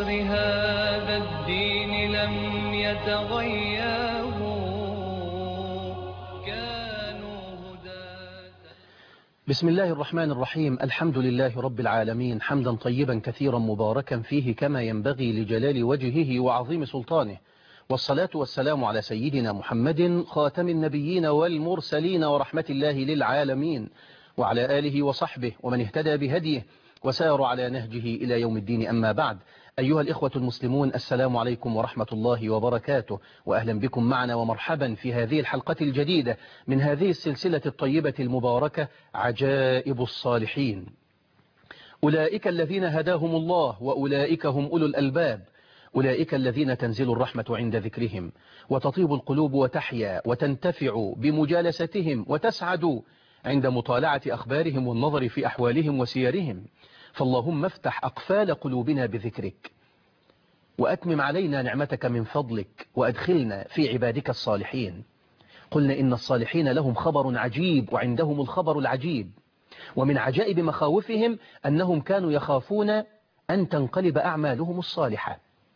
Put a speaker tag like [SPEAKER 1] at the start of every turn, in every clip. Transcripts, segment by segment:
[SPEAKER 1] هذا الدين لم يتغيروا كانوا هداة
[SPEAKER 2] بسم الله الرحمن الرحيم الحمد لله رب العالمين حمدا طيبا كثيرا مباركا فيه كما ينبغي لجلال وجهه وعظيم سلطانه والصلاة والسلام على سيدنا محمد خاتم النبيين والمرسلين ورحمة الله للعالمين وعلى آله وصحبه ومن اهتدى بهديه وسار على نهجه إلى يوم الدين أما بعد أيها الإخوة المسلمون السلام عليكم ورحمة الله وبركاته وأهلا بكم معنا ومرحبا في هذه الحلقة الجديدة من هذه السلسلة الطيبة المباركة عجائب الصالحين أولئك الذين هداهم الله وأولئك هم أولو الألباب أولئك الذين تنزل الرحمة عند ذكرهم وتطيب القلوب وتحيا وتنتفع بمجالستهم وتسعد عند مطالعة أخبارهم والنظر في أحوالهم وسيرهم فاللهم افتح أقفال قلوبنا بذكرك وأتمم علينا نعمتك من فضلك وأدخلنا في عبادك الصالحين قلنا إن الصالحين لهم خبر عجيب وعندهم الخبر العجيب ومن عجائب مخاوفهم أنهم كانوا يخافون أن تنقلب أعمالهم الصالحة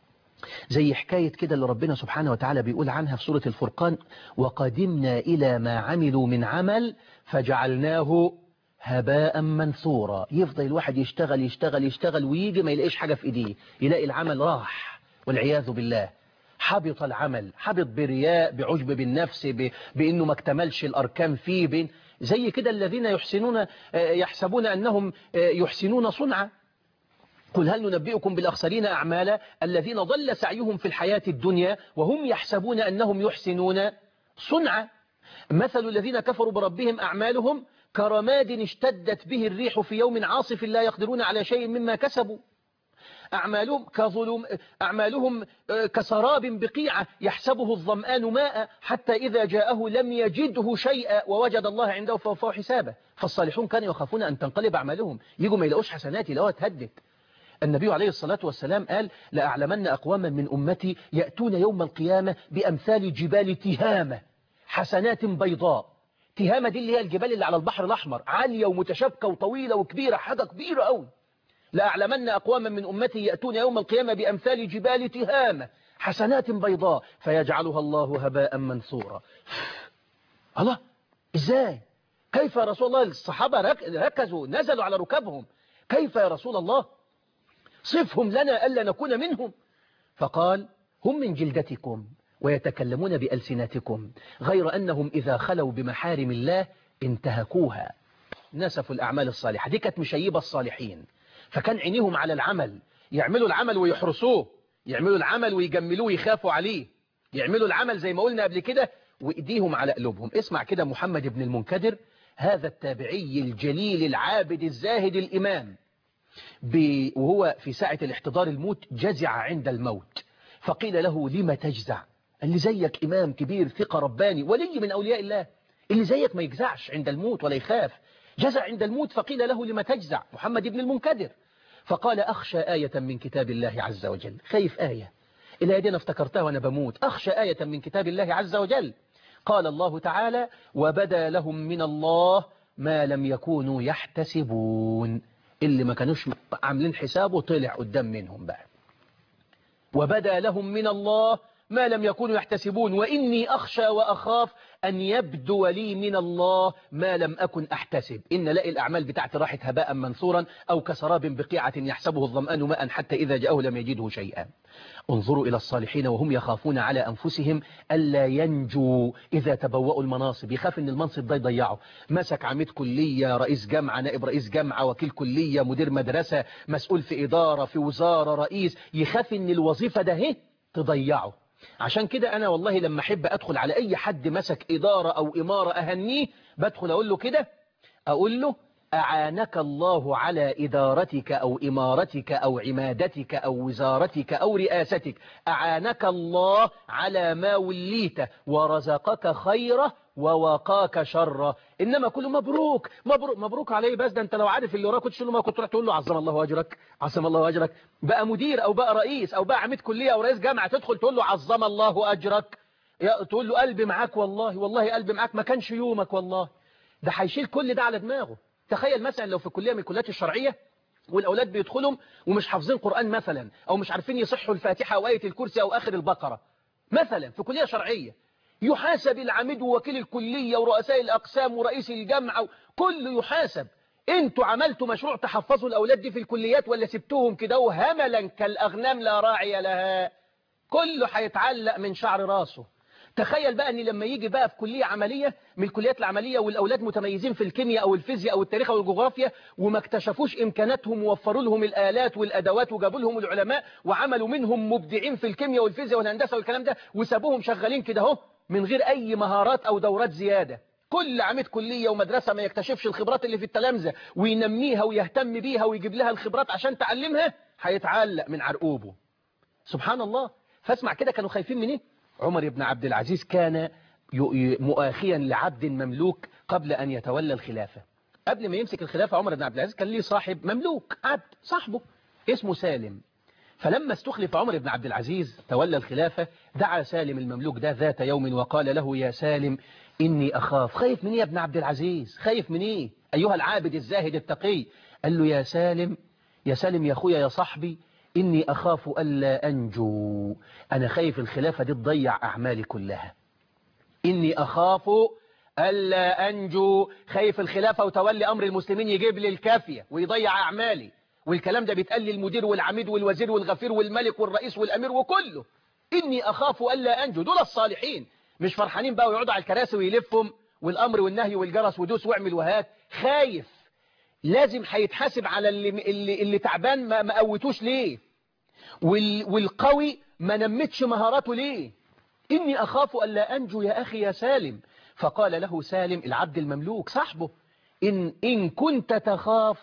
[SPEAKER 2] زي حكاية كده اللي ربنا سبحانه وتعالى بيقول عنها في سورة الفرقان وقدمنا إلى ما عملوا من عمل فجعلناه هباء منثورا يفضل الواحد يشتغل يشتغل يشتغل ويجي ما يلاقيش حاجة في إيديه يلاقي العمل راح والعياذ بالله حبط العمل حبط برياء بعجب بالنفس ب... بأنه ما اكتملش الأركان فيه بين زي كده الذين يحسنون يحسبون أنهم يحسنون صنعا قل هل ننبئكم بالأخسرين أعمالا الذين ضل سعيهم في الحياة الدنيا وهم يحسبون أنهم يحسنون صنعا مثل الذين كفروا بربهم أعمالهم كرماد اشتدت به الريح في يوم عاصف لا يقدرون على شيء مما كسبوا أعمالهم, كظلم أعمالهم كسراب بقيعة يحسبه الظمآن ماء حتى إذا جاءه لم يجده شيئا ووجد الله عنده فوفاه حسابه فالصالحون كانوا يخافون أن تنقلب أعمالهم يجوا ما يلاقوش حسنات يلاقوها تهدت النبي عليه الصلاة والسلام قال لأعلمن أقواما من أمتي يأتون يوم القيامة بأمثال جبال تهامة حسنات بيضاء تهامة دي اللي هي الجبال اللي على البحر الأحمر عالية ومتشابكة وطويلة وكبيرة حاجة كبيرة قوي لأعلمن أقواما من أمتي يأتون يوم القيامة بأمثال جبال تهامة حسنات بيضاء فيجعلها الله هباء منثورا الله إزاي كيف يا رسول الله الصحابة ركزوا نزلوا على ركبهم كيف يا رسول الله صفهم لنا ألا نكون منهم فقال هم من جلدتكم ويتكلمون بألسنتكم غير أنهم إذا خلوا بمحارم الله انتهكوها نسفوا الأعمال الصالحة دي كانت مشيبة الصالحين فكان عينيهم على العمل يعملوا العمل ويحرسوه يعملوا العمل ويجملوه ويخافوا عليه يعملوا العمل زي ما قلنا قبل كده وإيديهم على قلوبهم اسمع كده محمد بن المنكدر هذا التابعي الجليل العابد الزاهد الإمام وهو في ساعة الاحتضار الموت جزع عند الموت فقيل له لما تجزع اللي زيك إمام كبير ثقة رباني ولي من أولياء الله اللي زيك ما يجزعش عند الموت ولا يخاف جزع عند الموت فقيل له لما تجزع محمد بن المنكدر فقال أخشى آية من كتاب الله عز وجل خايف آية إلى يدنا افتكرتها وأنا بموت أخشى آية من كتاب الله عز وجل قال الله تعالى وبدا لهم من الله ما لم يكونوا يحتسبون اللي ما كانوش عاملين حسابه طلع قدام منهم بقى وبدا لهم من الله ما لم يكونوا يحتسبون وإني أخشى وأخاف أن يبدو لي من الله ما لم أكن أحتسب إن لاقي الأعمال بتاعتي راحت هباء منثورا أو كسراب بقيعة يحسبه الظمآن ماء حتى إذا جاءه لم يجده شيئا انظروا إلى الصالحين وهم يخافون على أنفسهم ألا ينجوا إذا تبوأوا المناصب يخاف أن المنصب ده يضيعه مسك عميد كلية رئيس جامعة نائب رئيس جامعة وكيل كلية مدير مدرسة مسؤول في إدارة في وزارة رئيس يخاف أن الوظيفة ده هي تضيعه عشان كده أنا والله لما أحب أدخل على أي حد مسك إدارة أو إمارة أهنيه بدخل أقول له كده أقول له أعانك الله على إدارتك أو إمارتك أو عمادتك أو وزارتك أو رئاستك أعانك الله على ما وليت ورزقك خيره ووقاك شره إنما كله مبروك مبروك مبروك عليه بس ده أنت لو عارف اللي وراك كنت ما كنت تروح تقول له عظم الله أجرك عظم الله أجرك بقى مدير أو بقى رئيس أو بقى عميد كلية أو رئيس جامعة تدخل تقول له عظم الله أجرك تقول له قلبي معاك والله والله قلبي معاك ما كانش يومك والله ده هيشيل كل ده على دماغه تخيل مثلا لو في كلية من الكليات الشرعية والأولاد بيدخلهم ومش حافظين قرآن مثلا أو مش عارفين يصحوا الفاتحة أو آية الكرسي أو آخر البقرة مثلا في كلية شرعية يحاسب العميد ووكيل الكلية ورؤساء الأقسام ورئيس الجامعة كله يحاسب انتوا عملتوا مشروع تحفظوا الأولاد دي في الكليات ولا سبتوهم كده وهملا كالأغنام لا راعي لها كله هيتعلق من شعر راسه تخيل بقى ان لما يجي بقى في كلية عملية من الكليات العملية والأولاد متميزين في الكيمياء أو الفيزياء أو التاريخ أو الجغرافيا وما اكتشفوش إمكاناتهم ووفروا لهم الآلات والأدوات وجابوا لهم العلماء وعملوا منهم مبدعين في الكيمياء والفيزياء والهندسة والكلام ده وسابوهم شغالين كده اهو من غير أي مهارات أو دورات زيادة كل عميد كلية ومدرسة ما يكتشفش الخبرات اللي في التلامذة وينميها ويهتم بيها ويجيب لها الخبرات عشان تعلمها هيتعلق من عرقوبه سبحان الله فاسمع كده كانوا خايفين من ايه عمر بن عبد العزيز كان مؤاخيا لعبد مملوك قبل أن يتولى الخلافة قبل ما يمسك الخلافة عمر بن عبد العزيز كان ليه صاحب مملوك عبد صاحبه اسمه سالم فلما استخلف عمر بن عبد العزيز تولى الخلافة دعا سالم المملوك ده ذات يوم وقال له يا سالم إني أخاف خايف من إيه يا ابن عبد العزيز خايف من إيه أيها العابد الزاهد التقي قال له يا سالم يا سالم يا أخويا يا صاحبي إني أخاف ألا أنجو أنا خايف الخلافة دي تضيع أعمالي كلها إني أخاف ألا أنجو خايف الخلافة وتولي أمر المسلمين يجيب لي الكافية ويضيع أعمالي والكلام ده بيتقال للمدير والعميد والوزير والغفير والملك والرئيس والأمير وكله إني أخاف ألا أنجو دول الصالحين مش فرحانين بقى ويقعدوا على الكراسي ويلفهم والأمر والنهي والجرس ودوس واعمل وهات خايف لازم هيتحاسب على اللي, اللي, اللي تعبان ما, ما قوتوش ليه وال والقوي ما نمتش مهاراته ليه إني أخاف ألا أنجو يا أخي يا سالم فقال له سالم العبد المملوك صاحبه إن, إن كنت تخاف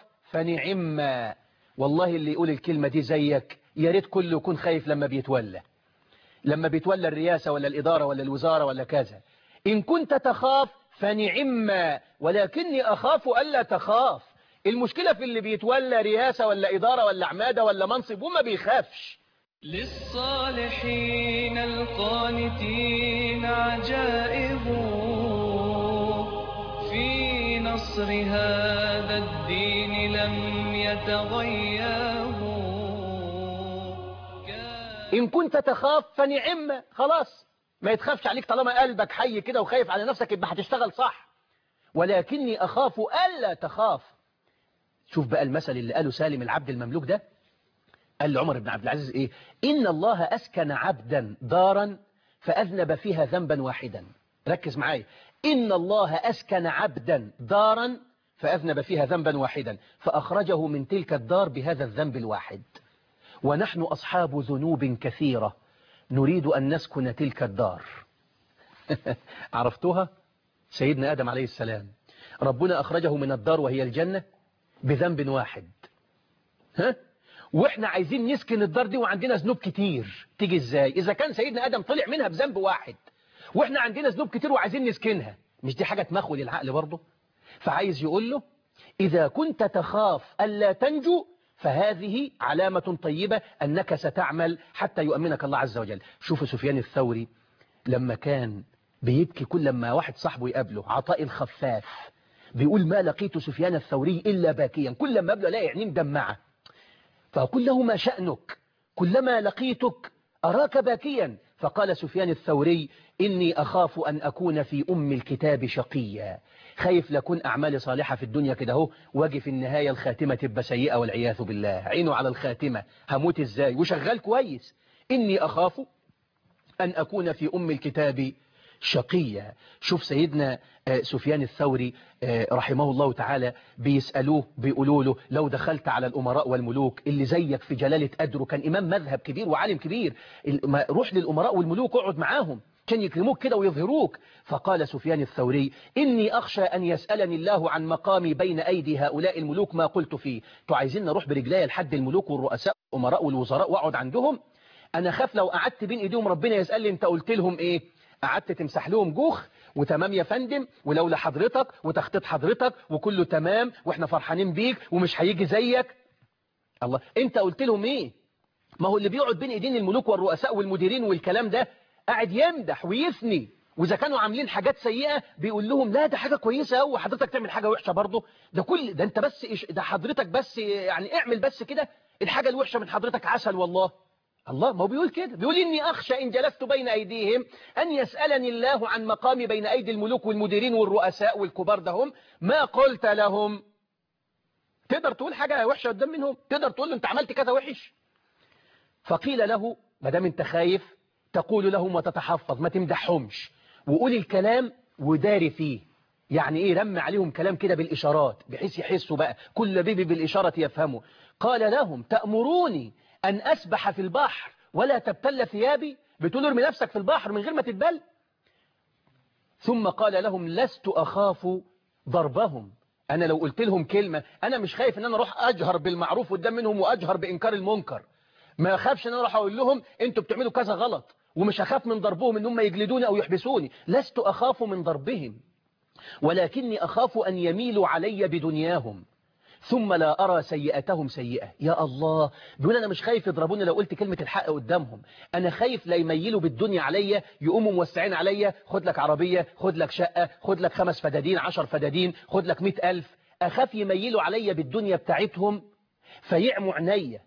[SPEAKER 2] فنعما والله اللي يقول الكلمة دي زيك يا ريت كله يكون خايف لما بيتولى لما بيتولى الرئاسة ولا الإدارة ولا الوزارة ولا كذا إن كنت تخاف فنعما ولكني أخاف ألا تخاف المشكلة في اللي بيتولى رئاسة ولا إدارة ولا عمادة ولا منصب وما بيخافش
[SPEAKER 1] للصالحين القانتين عجائب في نصر هذا الدين لم يتغيروا
[SPEAKER 2] إن كنت تخاف فنعم خلاص ما يتخافش عليك طالما قلبك حي كده وخايف على نفسك يبقى هتشتغل صح ولكني أخاف ألا تخاف شوف بقى المثل اللي قاله سالم العبد المملوك ده قال لعمر بن عبد العزيز إيه إن الله أسكن عبدا دارا فأذنب فيها ذنبا واحدا ركز معايا إن الله أسكن عبدا دارا فأذنب فيها ذنبا واحدا فأخرجه من تلك الدار بهذا الذنب الواحد ونحن أصحاب ذنوب كثيرة نريد أن نسكن تلك الدار عرفتوها سيدنا آدم عليه السلام ربنا أخرجه من الدار وهي الجنة بذنب واحد ها واحنا عايزين نسكن الدار دي وعندنا ذنوب كتير تيجي ازاي اذا كان سيدنا ادم طلع منها بذنب واحد واحنا عندنا ذنوب كتير وعايزين نسكنها مش دي حاجه تمخول العقل برضه فعايز يقول له اذا كنت تخاف الا تنجو فهذه علامة طيبة أنك ستعمل حتى يؤمنك الله عز وجل شوف سفيان الثوري لما كان بيبكي كل ما واحد صاحبه يقابله عطاء الخفاف بيقول ما لقيت سفيان الثوري إلا باكيا كل ما قابله الاقي عينين دمعة فأقول له ما شأنك كلما لقيتك أراك باكيا فقال سفيان الثوري إني أخاف أن أكون في أم الكتاب شقيا خايف لكون أعمالي صالحة في الدنيا كده هو واجي في النهاية الخاتمة تبقى سيئة والعياذ بالله عينه على الخاتمة هموت إزاي وشغال كويس إني أخاف أن أكون في أم الكتاب شقيا شوف سيدنا سفيان الثوري رحمه الله تعالى بيسألوه بيقولوا له لو دخلت على الأمراء والملوك اللي زيك في جلالة قدره كان إمام مذهب كبير وعالم كبير روح للأمراء والملوك اقعد معاهم كان يكرموك كده ويظهروك فقال سفيان الثوري إني أخشى أن يسألني الله عن مقامي بين أيدي هؤلاء الملوك ما قلت فيه تو عايزين نروح برجلي لحد الملوك والرؤساء والأمراء والوزراء واقعد عندهم أنا خاف لو قعدت بين إيديهم ربنا يسأل لي أنت قلت لهم إيه قعدت تمسح لهم جوخ وتمام يا فندم ولولا حضرتك وتخطيط حضرتك وكله تمام واحنا فرحانين بيك ومش هيجي زيك الله انت قلت لهم ايه ما هو اللي بيقعد بين ايدين الملوك والرؤساء والمديرين والكلام ده قاعد يمدح ويثني واذا كانوا عاملين حاجات سيئة بيقول لهم لا ده حاجة كويسة قوي حضرتك تعمل حاجة وحشة برضه ده كل ده انت بس إيش- ده حضرتك بس يعني اعمل بس كده الحاجة الوحشة من حضرتك عسل والله الله ما هو بيقول كده بيقول إني أخشى إن جلست بين أيديهم أن يسألني الله عن مقامي بين أيدي الملوك والمديرين والرؤساء والكبار دهم ما قلت لهم تقدر تقول حاجة وحشة قدام منهم تقدر تقول له أنت عملت كذا وحش فقيل له ما دام أنت خايف تقول لهم وتتحفظ ما تمدحهمش وقول الكلام وداري فيه يعني ايه رمى عليهم كلام كده بالإشارات بحيث يحسوا بقى كل بيبي بالإشارة يفهموا قال لهم تأمروني أن أسبح في البحر ولا تبتل ثيابي بتقول ارمي نفسك في البحر من غير ما تتبل ثم قال لهم لست أخاف ضربهم أنا لو قلت لهم كلمة أنا مش خايف أن أنا أروح أجهر بالمعروف قدام منهم وأجهر بإنكار المنكر ما أخافش أن أنا أروح أقول لهم أنتوا بتعملوا كذا غلط ومش أخاف من ضربهم أن هم يجلدوني أو يحبسوني لست أخاف من ضربهم ولكني أخاف أن يميلوا علي بدنياهم ثم لا أرى سيئتهم سيئة يا الله بيقول أنا مش خايف يضربوني لو قلت كلمة الحق قدامهم أنا خايف لا يميلوا بالدنيا عليا يقوموا موسعين عليا خد لك عربية خد لك شقة خد لك خمس فدادين عشر فدادين خد لك مئة ألف أخاف يميلوا عليا بالدنيا بتاعتهم فيعموا عينيا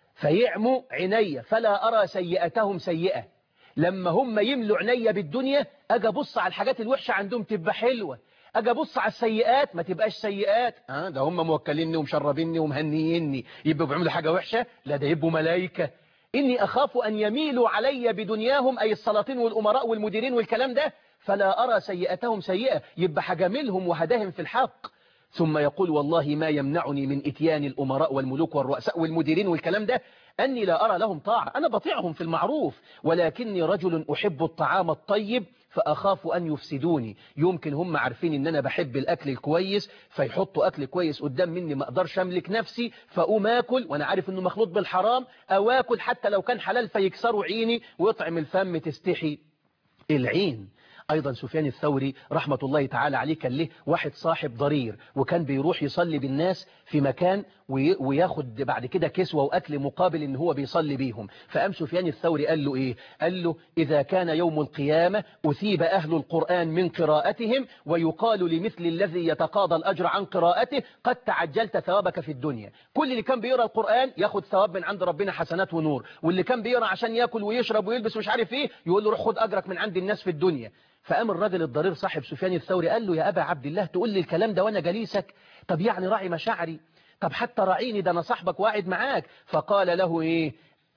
[SPEAKER 2] فيعموا عينيا فلا أرى سيئتهم سيئة لما هم يملوا عينيا بالدنيا أجي أبص على الحاجات الوحشة عندهم تبقى حلوة أجي أبص على السيئات ما تبقاش سيئات آه ده هم موكليني ومشربيني ومهنييني يبقوا بيعملوا حاجة وحشة لا ده يبقوا ملايكة إني أخاف أن يميلوا علي بدنياهم أي السلاطين والأمراء والمديرين والكلام ده فلا أرى سيئتهم سيئة يبقى حجملهم وهداهم في الحق ثم يقول والله ما يمنعني من إتيان الأمراء والملوك والرؤساء والمديرين والكلام ده أني لا أرى لهم طاعة أنا بطيعهم في المعروف ولكني رجل أحب الطعام الطيب فأخاف أن يفسدوني يمكن هم عارفين أن أنا بحب الأكل الكويس فيحطوا أكل كويس قدام مني ما أقدرش أملك نفسي فأقوم آكل وأنا عارف أنه مخلوط بالحرام أو آكل حتى لو كان حلال فيكسروا عيني ويطعم الفم تستحي العين أيضا سفيان الثوري رحمة الله تعالى عليه كان له واحد صاحب ضرير وكان بيروح يصلي بالناس في مكان وي- وياخد بعد كده كسوة وأكل مقابل إن هو بيصلي بيهم فقام سفيان الثوري قال له إيه قال له إذا كان يوم القيامة أثيب أهل القرآن من قراءتهم ويقال لمثل الذي يتقاضى الأجر عن قراءته قد تعجلت ثوابك في الدنيا كل اللي كان بيقرأ القرآن ياخد ثواب من عند ربنا حسنات ونور واللي كان بيقرأ عشان ياكل ويشرب ويلبس ومش عارف إيه يقول له روح خد أجرك من عند الناس في الدنيا فقام الراجل الضرير صاحب سفيان الثوري قال له يا أبا عبد الله تقول لي الكلام ده وأنا جليسك طب يعني راعي مشاعري طب حتى راعيني ده أنا صاحبك وقاعد معاك فقال له إيه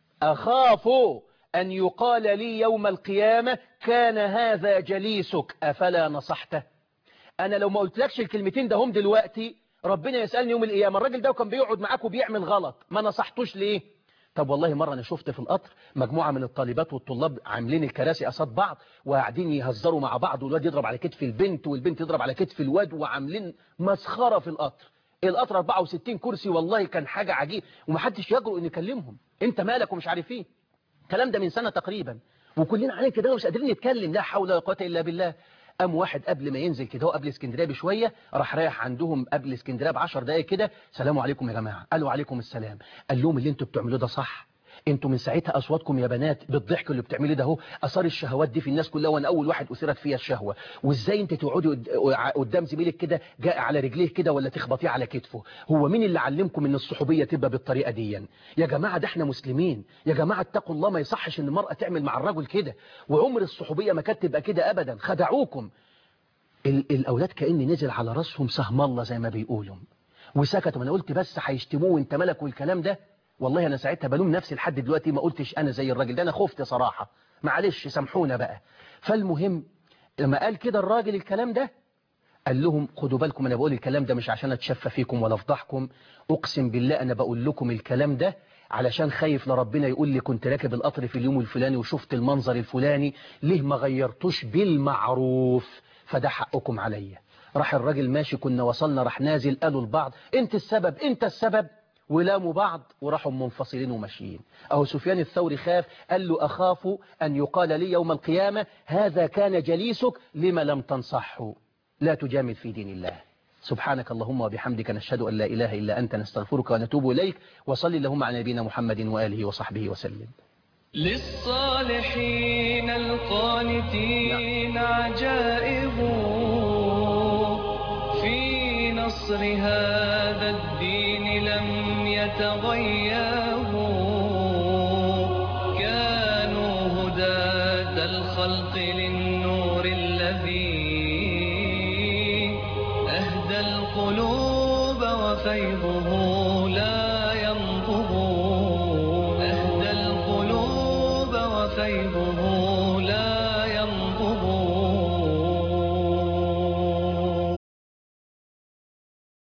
[SPEAKER 2] أخاف أن يقال لي يوم القيامة كان هذا جليسك أفلا نصحته أنا لو ما قلتلكش الكلمتين ده هم دلوقتي ربنا يسألني يوم القيامة الراجل ده كان بيقعد معاك وبيعمل غلط ما نصحتوش ليه طب والله مرة أنا شفت في القطر مجموعة من الطالبات والطلاب عاملين الكراسي قصاد بعض وقاعدين يهزروا مع بعض والواد يضرب على كتف البنت والبنت تضرب على كتف الواد وعاملين مسخرة في القطر القطر 64 كرسي والله كان حاجة عجيب ومحدش يجرؤ ان يكلمهم انت مالك ومش عارف ايه الكلام ده من سنة تقريبا وكلنا عليه كده مش قادرين نتكلم لا حول ولا قوه الا بالله قام واحد قبل ما ينزل كده هو قبل اسكندريه بشويه راح رايح عندهم قبل اسكندريه ب 10 دقائق كده سلام عليكم يا جماعه قالوا عليكم السلام قال لهم اللي انتوا بتعملوه ده صح انتوا من ساعتها اصواتكم يا بنات بالضحك اللي بتعمليه ده اهو اثار الشهوات دي في الناس كلها وانا اول واحد اثيرت فيها الشهوه وازاي انت تقعدي قد- قدام زميلك كده جاء على رجليه كده ولا تخبطيه على كتفه هو مين اللي علمكم ان الصحوبيه تبقى بالطريقه دي يا جماعه ده احنا مسلمين يا جماعه اتقوا الله ما يصحش ان المراه تعمل مع الرجل كده وعمر الصحوبيه ما كانت تبقى كده ابدا خدعوكم ال- الاولاد كان نزل على راسهم سهم الله زي ما بيقولوا وسكتوا ما انا قلت بس هيشتموه وانت ملك والكلام ده والله انا ساعتها بلوم نفسي لحد دلوقتي ما قلتش انا زي الراجل ده انا خفت صراحه معلش سامحونا بقى فالمهم لما قال كده الراجل الكلام ده قال لهم خدوا بالكم انا بقول الكلام ده مش عشان اتشفى فيكم ولا افضحكم اقسم بالله انا بقول لكم الكلام ده علشان خايف لربنا يقول لي كنت راكب القطر في اليوم الفلاني وشفت المنظر الفلاني ليه ما غيرتوش بالمعروف فده حقكم عليا راح الراجل ماشي كنا وصلنا راح نازل قالوا لبعض انت السبب انت السبب ولاموا بعض وراحوا منفصلين وماشيين أهو سفيان الثوري خاف قال له أخاف أن يقال لي يوم القيامة هذا كان جليسك لما لم تنصحه لا تجامل في دين الله سبحانك اللهم وبحمدك نشهد أن لا إله إلا أنت نستغفرك ونتوب إليك وصلي اللهم على نبينا محمد وآله وصحبه وسلم
[SPEAKER 1] للصالحين القانتين عجائب في نصر هذا الدين لم يتغيبوا كانوا هداة الخلق للنور الذي أهدى القلوب وفيضه لا